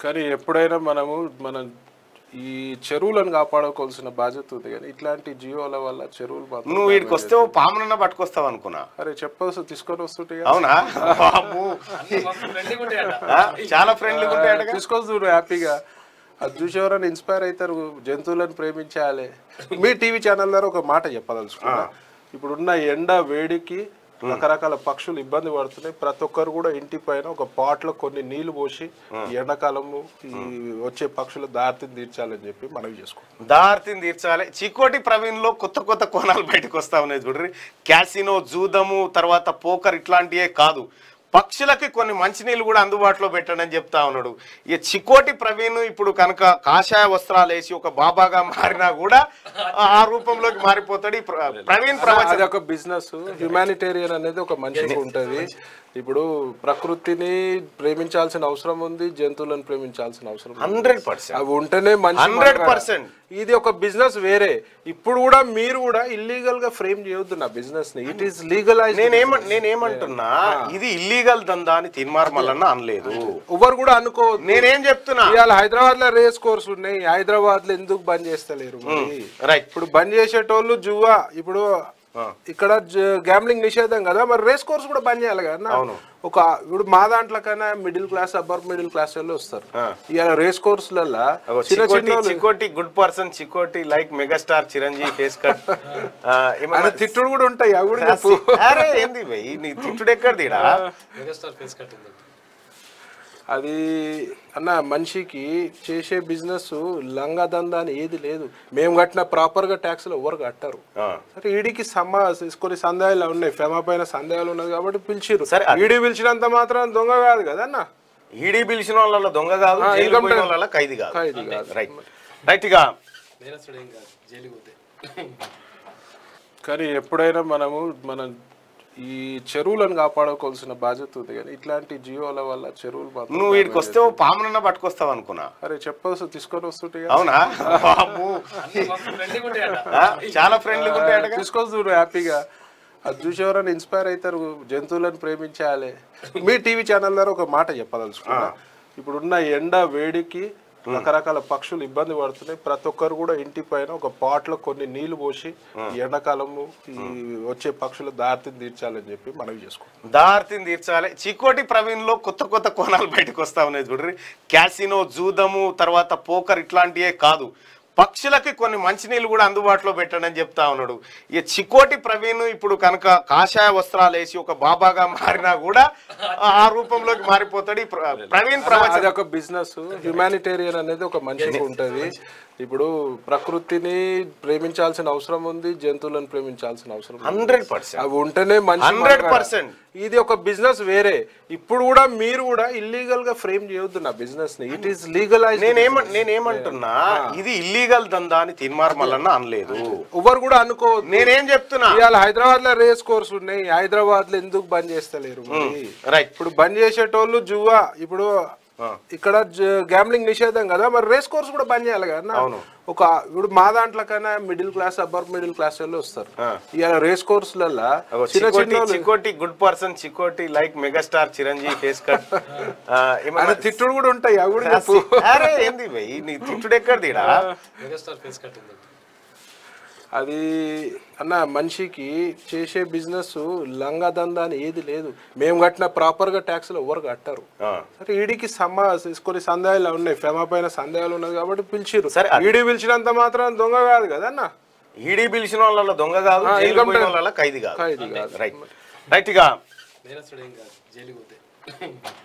కానీ ఎప్పుడైనా మనము మన ఈ చెరువులను కాపాడుకోవాల్సిన బాధ్యత ఉంది కానీ ఇట్లాంటి జీవోల వల్ల చెరువులు మాత్రం నువ్వు వీడికి వస్తే ఓ పామునన్నా పట్టుకొస్తావు అనుకున్నా అరే చెప్పవలసి తీసుకొని వస్తుంటే అవునా వామ్మో. ఆ, చాలా ఫ్రెండ్లీగా ఉంటాయట తీసుకొస్తు హ్యాపీగా అది చూసి ఎవరైనా ఇన్స్పైర్ అవుతారు జంతువులను ప్రేమించాలి మీ టీవీ ఛానల్ ద్వారా ఒక మాట చెప్పదలుచుకున్నా ఇప్పుడున్న ఎండ వేడికి రకరకాల పక్షులు ఇబ్బంది పడుతున్నాయి ప్రతి ఒక్కరు కూడా ఇంటి పైన ఒక పాట్లో కొన్ని నీళ్లు పోసి ఈ ఎండాకాలము ఈ వచ్చే పక్షుల దారిని తీర్చాలని చెప్పి మనవి చేసుకుంటాం దార్తిని తీర్చాలి చికోటి ప్రవీణ్ లో కొత్త కొత్త కోణాలు బయటకు వస్తా ఉన్నాయి చూడ్రి క్యాసినో జూదము తర్వాత పోకర్ ఇట్లాంటివే కాదు పక్షులకి కొన్ని మంచినీళ్ళు కూడా అందుబాటులో పెట్టండి అని చెప్తా ఉన్నాడు ఇక చికోటి ప్రవీణ్ ఇప్పుడు కనుక కాషాయ వస్త్రాలు వేసి ఒక బాబాగా మారినా కూడా ఆ రూపంలోకి మారిపోతాడు ఈ ప్ర- ప్రవీణ్ ప్రవచనం అది ఒక బిజినెస్ హ్యుమానిటేరియన్ అనేది ఒక మనిషికి ఉంటది ఇప్పుడు ప్రకృతిని ప్రేమించాల్సిన అవసరం ఉంది జంతువులను ప్రేమించాల్సిన అవసరం ఉంది. హండ్రెడ్ పర్సెంట్ అవి ఉంటేనే మంచి 100%. ఇది ఒక బిజినెస్ వేరే ఇప్పుడు కూడా మీరు కూడా ఇల్లీగల్ గా ఫ్రేమ్ చేయొద్దు నా బిజినెస్ ని ఇట్ ఈస్ లీగలైజ్ నేనేమ నేనేమంటున్నా ఇది ఇల్లీగల్ దందా అని తిన్మార్ మల్లన్న అనలేదు ఎవరు కూడా అనుకోవద్దు నేనేం చెప్తున్నా ఇవాళ హైదరాబాద్ లో రేస్ కోర్స్ ఉన్నాయి హైదరాబాద్ లో ఎందుకు బంద్ చేస్తలేరు మరి? రైట్ ఇప్పుడు బంద్ చేసేటోళ్ళు జువా ఇప్పుడు ఇక్కడ గ్యామ్లింగ్ నిషేధం కదా మరి రేస్ కోర్స్ కూడా బంద్ చేయాలి కదా అవును. ఒక ఇప్పుడు మా దాంట్లో కన్నా middle class upper middle class వాళ్ళు వస్తారు ఇవాళ రేస్ కోర్సులలో చిన్న చికోటి చిన్న చికోటి గుడ్ పర్సన్ చికోటి like megastar Chiranjeevi face cut అదే తిట్టుడు కూడా ఉంటాయి అవి కూడా చెప్పు అరే ఏంది భయ్ నీ తిట్టుడు ఎక్కడ తీడా మెగాస్టార్ ఫేస్ కట్ ఉంది అది అన్న మనిషికి చేసే బిజినెస్ లంగా దందా అని ఏది లేదు మేము కట్టిన ప్రాపర్ గా ట్యాక్స్లు ఎవరు కట్టారు ఆ. సరే ఈడికి సమ కొన్ని సందేహాలు ఉన్నాయి ఫెమా పైన సందేహాలు ఉన్నది కాబట్టి పిలిచిరు సరే, అది- ఈడి పిలిచినంత మాత్రం దొంగ కాదు కదా అన్న ఈడీ పిలిచిన వాళ్ళ దొంగ కాదు ఆ, జైలు income పోయిన tax- వాళ్ళ ఖైదీ కాదు ఖైదీ కాదు. రైట్ రైట్ ఇక నేరస్తుడు ఏం కాదు జైలుకి పోతే కానీ ఎప్పుడైనా మనము మన ఈ చెరువులను కాపాడుకోవాల్సిన బాధ్యత ఉంది కానీ ఇట్లాంటి జీవోల వల్ల చెరువులు మాత్రం నువ్వు వీడికి వస్తే ఓ పామునన్నా పట్టుకొస్తావు అనుకున్నా అరే చెప్పవలసి తీసుకొని వస్తుంటే అవునా వామ్మో. ఫ్రెండ్లీగా ఉంటాయట ఆ, చాలా ఫ్రెండ్లీగా ఉంటాయట తీసుకొస్తు హ్యాపీగా అది చూసి ఎవరైనా ఇన్స్పైర్ అవుతారు జంతువులను ప్రేమించాలి మీ టీవీ ఛానల్ ద్వారా ఒక మాట చెప్పదలుచుకున్నా ఇప్పుడున్న ఎండ వేడికి రకరకాల పక్షులు ఇబ్బంది పడుతున్నాయి ప్రతి ఒక్కరు కూడా ఇంటి పైన ఒక పాట్లో కొన్ని నీళ్లు పోసి ఈ ఎండాకాలము ఈ వచ్చే పక్షుల దారిని తీర్చాలని చెప్పి మనవి చేసుకుంటాం దార్తిని తీర్చాలి చికోటి ప్రవీణ్ లో కొత్త కొత్త కోణాలు బయటకు వస్తా ఉన్నాయి చూడ్రి క్యాసినో జూదము తర్వాత పోకర్ ఇట్లాంటివే కాదు పక్షులకి కొన్ని మంచినీళ్ళు కూడా అందుబాటులో పెట్టండి అని చెప్తా ఉన్నాడు ఇక చికోటి ప్రవీణ్ ఇప్పుడు కనుక కాషాయ వస్త్రాలు వేసి ఒక బాబాగా మారినా కూడా ఆ రూపంలోకి మారిపోతాడు ఈ ప్ర- ప్రవీణ్ ప్రవచనం అది ఒక బిజినెస్ హ్యుమానిటేరియన్ అనేది ఒక మనిషికి ఉంటది ఇప్పుడు ప్రకృతిని ప్రేమించాల్సిన అవసరం ఉంది జంతువులను ప్రేమించాల్సిన అవసరం ఉంది. హండ్రెడ్ పర్సెంట్ అవి ఉంటేనే మంచి 100%. ఇది ఒక బిజినెస్ వేరే ఇప్పుడు కూడా మీరు కూడా ఇల్లీగల్ గా ఫ్రేమ్ చేయొద్దు నా బిజినెస్ ని ఇట్ ఈస్ లీగలైజ్ నేనేమ నేనేమంటున్నా ఇది ఇల్లీగల్ దందా అని తిన్మార్ మల్లన్న అనలేదు ఎవరు కూడా అనుకోవద్దు నేనేం చెప్తున్నా ఇవాళ హైదరాబాద్ లో రేస్ కోర్స్ ఉన్నాయి హైదరాబాద్ లో ఎందుకు బంద్ చేస్తలేరు మరి? రైట్ ఇప్పుడు బంద్ చేసేటోళ్ళు జువా ఇప్పుడు ఇక్కడ గ్యామ్లింగ్ నిషేధం కదా మరి రేస్ కోర్స్ కూడా బంద్ చేయాలి కదా అవును. ఒక ఇప్పుడు మా దాంట్లో కన్నా middle class upper middle class వాళ్ళు వస్తారు ఇవాళ రేస్ కోర్సులలో చిన్న చికోటి చిన్న చికోటి గుడ్ పర్సన్ చికోటి like megastar Chiranjeevi face cut అదే తిట్టుడు కూడా ఉంటాయి అవి కూడా చెప్పు అరే ఏంది భయ్ నీ తిట్టుడు ఎక్కడ తీడా మెగాస్టార్ ఫేస్ కట్ ఉంది అది అన్న మనిషికి చేసే బిజినెస్ లంగా దందా అని ఏది లేదు మేము కట్టిన ప్రాపర్ గా ట్యాక్స్లు ఎవరు కట్టారు ఆ. సరే ఈడికి సమ కొన్ని సందేహాలు ఉన్నాయి ఫెమా పైన సందేహాలు ఉన్నది కాబట్టి పిలిచిరు సరే, అది- ఈడి పిలిచినంత మాత్రం దొంగ కాదు కదా అన్న ఈడీ పిలిచిన వాళ్ళ దొంగ కాదు ఆ, జైలు income పోయిన tax- వాళ్ళ ఖైదీ కాదు ఖైదీ కాదు. రైట్ రైట్ ఇక నేరస్తుడు ఏం కాదు జైలుకి పోతే